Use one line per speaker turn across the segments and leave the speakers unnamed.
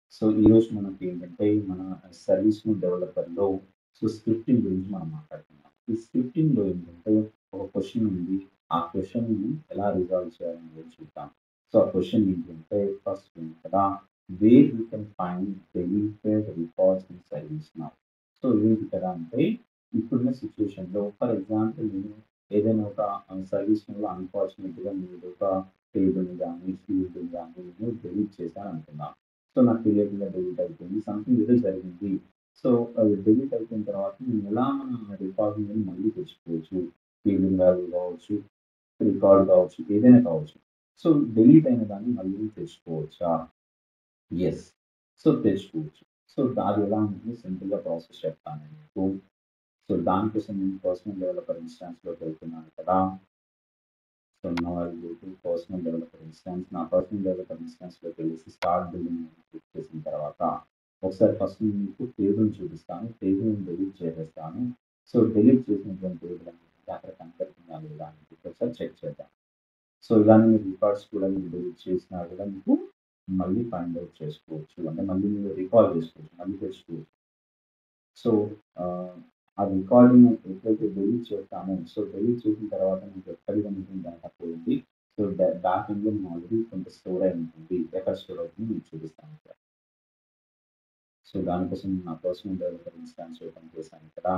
So ఈరోజు మనకి ఏంటంటే మన సర్వీస్‌ను డెవలపర్‌లో సో స్క్రిప్టింగ్ గురించి మనం మాట్లాడుకుందాం. ఈ స్క్రిప్టింగ్‌లో ఏంటంటే ఒక క్వెషన్ ఉంది. ఆ క్వెషన్‌ని ఎలా రిజాల్వ్ చేయాలనేది చూద్దాం. సో ఆ క్వెషన్ ఏంటి అంటే ఫస్ట్ ఉంది కదా where you can find deleted records in service now. So ఏంటి కదా అంటే ఇప్పుడున్న సిట్యుయేషన్‌లో ఫర్ ఎగ్జాంపుల్ నేను ఏదైనా ఒక ఆహ్, సర్వీస్‌లో అన్‌ఫార్చునేట్‌గా నేను ఒక టేబుల్‌ని గాని, ఫీల్డ్‌ని గాని నేను డెలీట్ చేశాను అనుకుందాం. సో నాకు తెలియకుండా డెలీట్ అయిపోయింది. సంథింగ్ ఏదో జరిగింది. సో అది డెలీట్ అయిపోయిన తర్వాత నేను ఎలా మన రికార్డ్‌ని మళ్ళీ తెచ్చుకోవచ్చు. ఫీల్డింగ్ వాల్యూ కావచ్చు, రికార్డ్ కావచ్చు, ఏదైనా కావచ్చు. సో డెలీట్ అయిన దాన్ని మళ్ళీ తెచ్చుకోవచ్చా? యెస్. సో తెచ్చుకోవచ్చు. సో అది ఎలా ఉంటుంది సింపుల్‌గా ప్రాసెస్ చెప్తాను నేను మీకు. సో దానికోసం నేను పర్సనల్ డెవలపర్ ఇన్‌స్టాన్స్‌లోకి వెళ్తున్నాను కదా! So now I will go to personal developer instance. నా పర్సనల్ డెవలపర్ ఇన్‌స్టాన్స్‌లోకి వెళ్ళేసి స్టార్ట్ బిల్డింగ్ మీద క్లిక్ చేసిన తర్వాత ఒకసారి ఫస్ట్ నేను మీకు టేబుల్‌ని చూపిస్తాను. టేబుల్‌ని డెలీట్ చేసేస్తాను. సో డెలీట్ చేసినటువంటి టేబుల్ అనేది అక్కడ కనపడుతుందా లేదా అని చెప్పి ఒకసారి చెక్ చేద్దాం. సో ఇలానే మీరు రికార్డ్స్ కూడా మీరు డెలీట్ చేసినా కూడా మీకు మళ్ళీ ఫైండ్ ఔట్ చేసుకోవచ్చు. అంటే మళ్ళీ మీరు రికాల్ చేసుకోవచ్చు. మళ్ళీ తెచ్చుకోవచ్చు. సో ఆహ్, ఆ రికార్డ్‌ని ఎప్పుడైతే డెలీట్ చేస్తామో సో డెలీట్ చేసిన తర్వాత మీకు ఎక్కడికి ఉంటుంది డేటా పోయింది. సో బ్యా బ్యాక్ ఎండ్‌లో ఆల్రెడీ కొంత స్టోర్ అయి ఉంటుంది. ఎక్కడ స్టోర్ అవుతుందో మీకు చూపిస్తాను ఇక్కడ. సో దానికోసం నా పర్సనల్ డెవలపర్ ఇన్‌స్టాన్స్ ఓపెన్ చేశాను ఇక్కడ.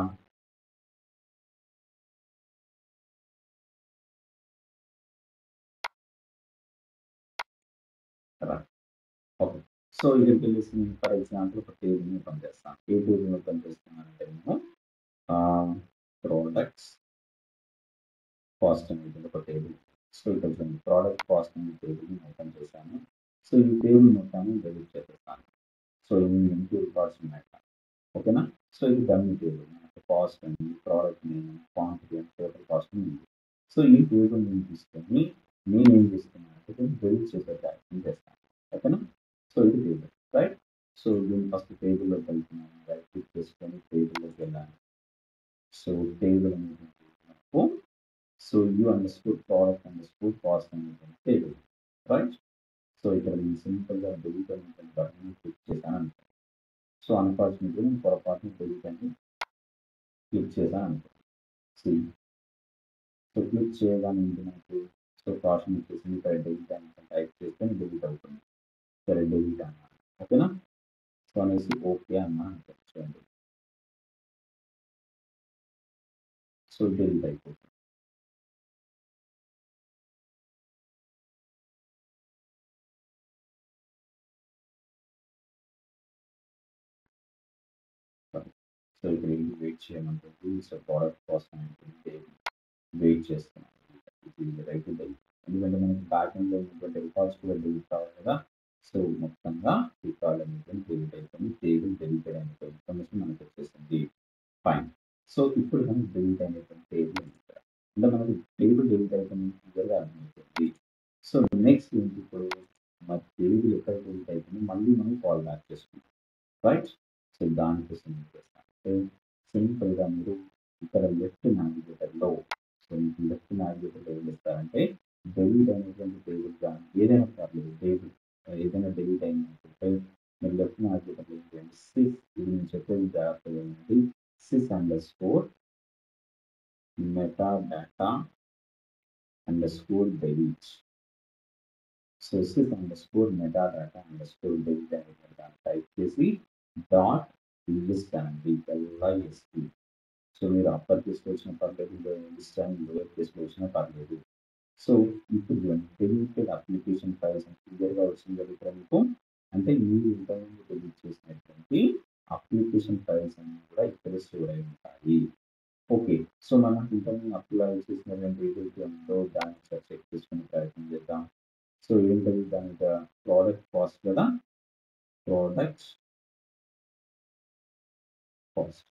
కదా! ఓకే. సో ఇక్కడికెళ్ళేసి నేను ఫర్ ఎగ్జాంపుల్ ఒక టేబుల్‌ని ఓపెన్ చేస్తాను. ఏ టేబుల్‌ని ఓపెన్ చేస్తున్నానంటే నేను ఆహ్, ప్రొడక్ట్స్ కాస్ట్ అనేది ఒక టేబుల్. సో ఇక్కడ చూడండి ప్రొడక్ట్ కాస్ట్ అనే టేబుల్‌ని ఓపెన్ చేశాను. సో ఈ టేబుల్ మొత్తాన్ని డెలీట్ చేసేస్తాను. సో ఇన్ని ఎంప్టీ రికార్డ్స్ ఉన్నాయి ఇక్కడ. ఓకేనా? సో ఇది డమ్మీ టేబుల్. మనకు కాస్ట్ ఉంది, product name, quantity and total cost ఉంది. సో ఈ టేబుల్‌ని తీసుకొని నేనేం చేస్తున్నానంటే దీన్ని డెలీట్ చేసే ప్రయత్నం చేస్తాను. ఓకేనా? సో ఇది టేబుల్ రైట్? సో దీన్ని ఫస్ట్ టేబుల్‌లోకి వెళ్తున్నాను. రైట్ క్లిక్ చేసుకొని టేబుల్‌లోకి వెళ్ళాను. సో టేబుల్ అనేది మనకు so U underscore product underscore cost అనేటువంటి టేబుల్ రైట్? సో ఇక్కడ నేను సింపుల్‌గా డెలీట్ అనేటువంటి బటన్‌ని క్లిక్ చేశాను అనుకోండి. సో అన్‌ఫార్చునేట్‌గా నేను పొరపాటున డెలీట్ అని క్లిక్ చేశాను అనుకోండి. సీ సో క్లిక్ చేయగానే ఏంటి మనకు సో కాషన్ వచ్చేసింది. ఇక్కడ డెలీట్ అని టైప్ చేస్తే డెలీట్ అవుతుంది. సరే డెలీట్ అన్నాను. ఓకేనా? సో అనేసి ఓకే అన్నాను అనుకోండి చూడండి. సో డెలీట్ అయిపోతుంది. సో ఇక్కడ ఏంటి వెయిట్ చేయమంటుంది. సో ప్రొడక్ట్ కాస్ట్ అనేటువంటి టేబుల్ వెయిట్ చేస్తున్నాను. ఇది రైట్ టు డెలీట్. ఎందుకంటే మనకి బ్యాక్ ఎండ్‌లో ఉన్నటువంటి రికార్డ్స్ కూడా డెలీట్ కావాలి కదా! సో మొత్తంగా రికార్డ్ అనేటువంటి డెలీట్ అయిపోయింది. టేబుల్ డెలీటెడ్ అనేటువంటి ఇన్ఫర్మేషన్ మనకు వచ్చేసింది. ఫైన్. సో ఇప్పుడు మనకి డెలీట్ అయినటువంటి టేబుల్ ఉంది ఇక్కడ. అంటే మనకి టేబుల్ డెలీట్ అయిపోయింది క్లియర్‌గా అర్థమైపోయింది. సో నెక్స్ట్ ఏంటి ఇప్పుడు మన టేబుల్ ఎక్కడ డెలీట్ అయిపోయిందో మళ్ళీ మనం కాల్ బ్యాక్ చేసుకుందాం. రైట్? సో దానికోసం ఏం చేస్తామంటే సింపుల్‌గా మీరు ఇక్కడ లెఫ్ట్ నావిగేటర్‌లో సో మీకు లెఫ్ట్ నావిగేటర్‌లో ఏం చేస్తారంటే డెలీట్ అయినటువంటి టేబుల్ గాని ఏదైనా పర్లేదు టేబుల్ ఏదైనా డెలీట్ అయిందనుకుంటే మీరు లెఫ్ట్ నావిగేటర్‌లో ఏం చేయండి సిస్ ఇది నేను చెప్పేది జాగ్రత్తగా వినండి. Sys underscore meta data underscore delete. So sys underscore meta data underscore delete అనేటువంటి దాన్ని టైప్ చేసి డాట్ లిస్ట్ అనండి. ఎల్ఐఎస్‌టి. సో మీరు అప్పర్ కేస్‌లో వచ్చినా పర్లేదు. లిస్ట్ అని లోయర్ కేస్‌లో వచ్చినా పర్లేదు. సో ఇప్పుడు చూడండి డెలీటెడ్ అప్లికేషన్ ఫైల్స్ అని క్లియర్‌గా వచ్చింది కదా ఇక్కడ మీకు. అంటే మీరు ఇంతకుముందు డెలీట్ చేసినటువంటి అప్లికేషన్ ఫైల్స్ అన్నీ కూడా ఇక్కడ స్టోర్ అయి ఉంటాయి. ఓకే. సో మనం ఇంతకుముందు అప్లై చేసినటువంటి ఏదైతే ఉందో దాన్ని ఒకసారి చెక్ చేసుకునే ప్రయత్నం చేద్దాం. సో ఏంటది దాని యొక్క ప్రొడక్ట్ కాస్ట్ కదా! Product cost.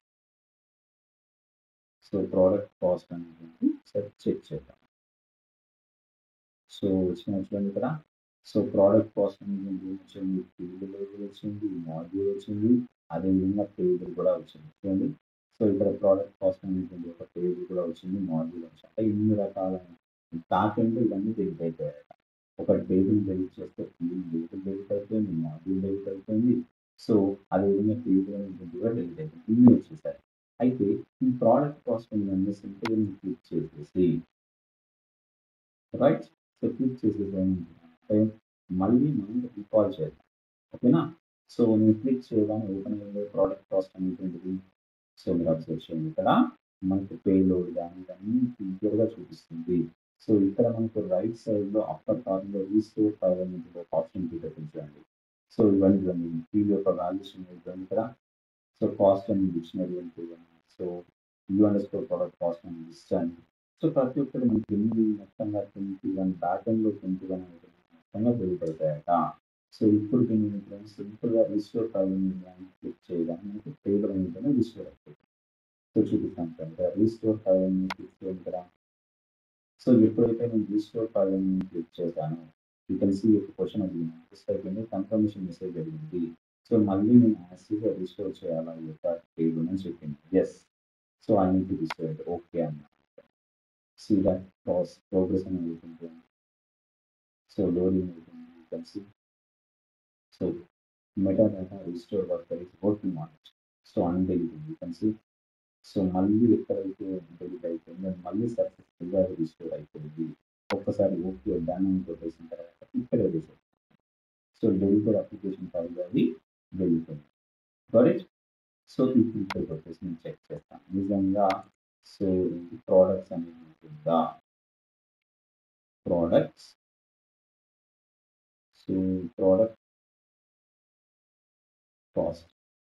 So product cost అనేటువంటి ఒకసారి చెక్ చేద్దాం. సో వచ్చిందా చూడండి ఇక్కడ. సో ప్రొడక్ట్ కాస్ట్ అనేటువంటి వచ్చింది. ఫీల్డ్ లేబుల్ వచ్చింది. మాడ్యూల్ వచ్చింది. అదేవిధంగా టేబుల్ కూడా వచ్చింది. చూడండి. సో ఇక్కడ ప్రొడక్ట్ కాస్ట్ అనేటువంటి ఒక టేబుల్ కూడా వచ్చింది. మాడ్యూల్ వచ్చింది. అంటే ఇన్ని రకాలైన బ్యాక్ ఎండ్‌లో ఇవన్నీ డెలీట్ అయిపోయాయట. ఒక టేబుల్ డెలీట్ చేస్తే ఫీల్డ్ లేబుల్ డెలీట్ అయిపోయింది. మాడ్యూల్ డెలీట్ అయిపోయింది. ఏదైనా టేబుల్ అనేది కూడా డిలీట్ అయిపోయింది ఇన్ని వచ్చేసాయి అయితే ఈ ప్రోడక్ట్ కాస్టింగ్ అనేది సింపుల్గా మీరు క్లిక్ చేసేసి రైట్ సో క్లిక్ చేసేసి అంటే మళ్ళీ మనం రీకాల్ చేద్దాం ఓకేనా సో నేను క్లిక్ చేయగానే ఓపెన్ అయ్యే ప్రోడక్ట్ కాస్ట్ అనేటువంటిది సో మీరు అబ్జర్వ్ చేయండి ఇక్కడ మనకు పే లోడ్ కానీ ఇవన్నీ క్లియర్గా చూపిస్తుంది సో ఇక్కడ మనకు రైట్ సైడ్లో అప్పర్ కార్నర్లో రీస్టోర్ ఫైవ్ అనేది ఒక ఆప్షన్ చూపించండి సో ఇవన్నీ ఇవన్నీ ఫీల్ యొక్క వాల్యూస్ ఉన్నాయి ఇక్కడ సో కాస్ట్ అని డిక్షనరీ అంటే so you under score product cost అని లిస్ట్ అని సో ప్రతి ఒక్కటి మనకి ఎన్ని మొత్తంగా ట్వంటీ వన్ బ్యాక్ ఎండ్లో ట్వంటీ వన్ మొత్తంగా పెరుగుతాయట సో ఇప్పుడు దీన్ని సింపుల్గా రిస్టోర్ ఫైల్ క్లిక్ చేయగానే మనకి టేబుల్ అనేది రిస్టోర్ అయిపోతుంది సో చూపిస్తాను కనుక రీస్టోర్ ఫైల్ అని క్లిక్ చేయండి కదా సో ఎప్పుడైతే నేను రీస్టోర్ ఫైల్ అని క్లిక్ చేశాను యూ కెన్ సీ ఒక క్వశ్చన్ అడిగింది జస్ట్ అయిపోయింది కన్ఫర్మేషన్ మెసేజ్ అడిగింది సో మళ్ళీ నేను యాక్సివ్గా రీస్టోర్ చేయాలా ఈ యొక్క టేబుల్ అని చెప్పింది yes so I need restore okay అన్నమాట సీ దట్ ప్రాస్ ప్రోగ్రెస్ అనేది అవుతుంది సో లోడింగ్ అవుతుంది you can see so meta data restore worker is working on it so undelete you can see so మళ్ళీ ఎక్కడైతే delete అయిపోయిందో మళ్ళీ సక్సెస్ఫుల్గా restore అయిపోయింది ఒక్కసారి ఓకే డన్ అని కొట్టేసిన తర్వాత ఇక్కడ reset so deleted application file అది వెళ్ళిపోయింది కరెక్ట్ సో ఇప్పుడు ఇక్కడ వచ్చేసి నేను చెక్ చేస్తాను నిజంగా సో ప్రోడక్ట్స్ అనేది ఉంటుందా products so product cost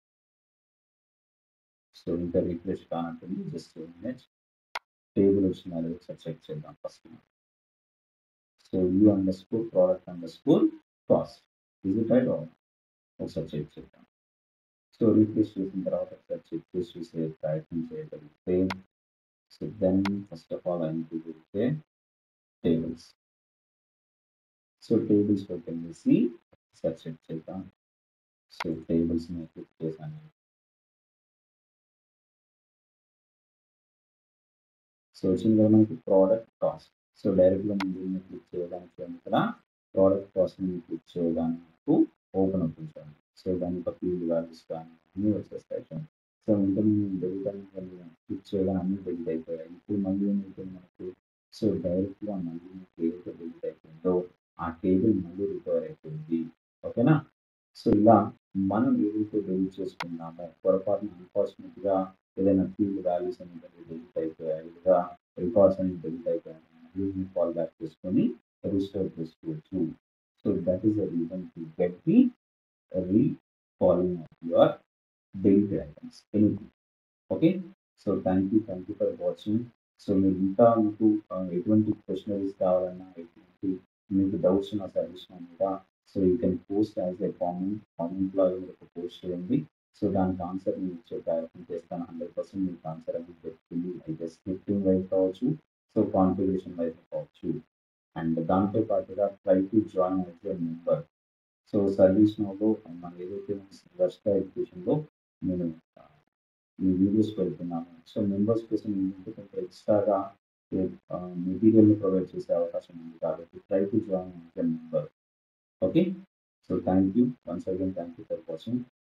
so ఇంకా రిఫ్రెష్ కానట్టుంది జస్ట్ మినిట్ టేబుల్ వచ్చిన ఒకసారి చెక్ చేద్దాం first so you under score product under score cost ఇది ఇట్ రైట్ ఒకసారి చెక్ చేద్దాం సో రిఫ్రెష్ చేసిన తర్వాత ఒకసారి చెక్ చేసి చూసే ప్రయత్నం చేయగలిగితే so then first of all అయిన కుదిరితే టేబుల్స్ సో టేబుల్స్ ఓపెన్ చేసి ఒకసారి చెక్ చేద్దాం సో టేబుల్స్ నేను క్లిక్ చేశాను సో వచ్చింది కదా మనకి ప్రోడక్ట్ కాస్ట్ సో డైరెక్ట్గా ముందు క్లిక్ చేయడానికి ఇక్కడ ప్రోడక్ట్ కాస్ట్ మీద క్లిక్ చేయడానికి మనకు ఓపెన్ అవుతుంది చూడండి సో దాని ఫీల్డ్ వాల్యూస్ కానీ అన్నీ వచ్చేస్తాయి చూడండి సో ఇంకా మేము డెలిట్ అనేది క్లిక్ చేయగానే అన్నీ డెలిట్ అయిపోయాయి ఇప్పుడు మళ్ళీ ఏమైపోయింది మనకు సో డైరెక్ట్గా మళ్ళీ మీకు ఏదైతే డెలిట్ అయిపోయిందో ఆ టేబుల్ మళ్ళీ రికవర్ అయిపోయింది ఓకేనా సో ఇలా మనం ఏదైతే డెలిట్ చేసుకున్నామో పొరపాటున అన్ఫార్చునేట్గా ఏదైనా ఫీల్డ్ వాల్యూస్ అనేది డెలిట్ అయిపోయాయి లేదా రికార్డ్స్ అనేది డెలిట్ అయిపోయాయి మళ్ళీ కాల్ బ్యాక్ చేసుకొని రిస్టోర్ చేసుకోవచ్చు so that is the reason to get the recalling of your deleted items anything okay so thank you thank you for watching so మీరు ఇంకా మీకు ఎటువంటి క్వశ్చనరీస్ కావాలన్నా ఎటువంటి మీకు డౌట్స్ ఉన్న సర్వీస్ మీద so you can post as a comment కామెంట్లో ఒక పోస్ట్ చేయండి సో దానికి ఆన్సర్ నేను ఇచ్చే ప్రయత్నం చేస్తాను హండ్రెడ్ పర్సెంట్ మీకు ఆన్సర్ అనేది దొరుకుతుంది అయితే స్క్రిప్టింగ్ వైజ్ కావచ్చు సో కాన్ఫిగరేషన్ వైజ్ కావచ్చు అండ్ దాంతో పాటుగా try to join as a member so service నోలో మన ఏదైతే వర్ష ఎడ్యుకేషన్లో నేను ఈ వీడియోస్ పెడుతున్నాను సో మెంబర్స్ కోసం ఏంటంటే కొంచెం ఎక్స్ట్రాగా మెటీరియల్ని ప్రొవైడ్ చేసే అవకాశం ఉంది కాబట్టి try to join as a member okay so thank you once again thank you for watching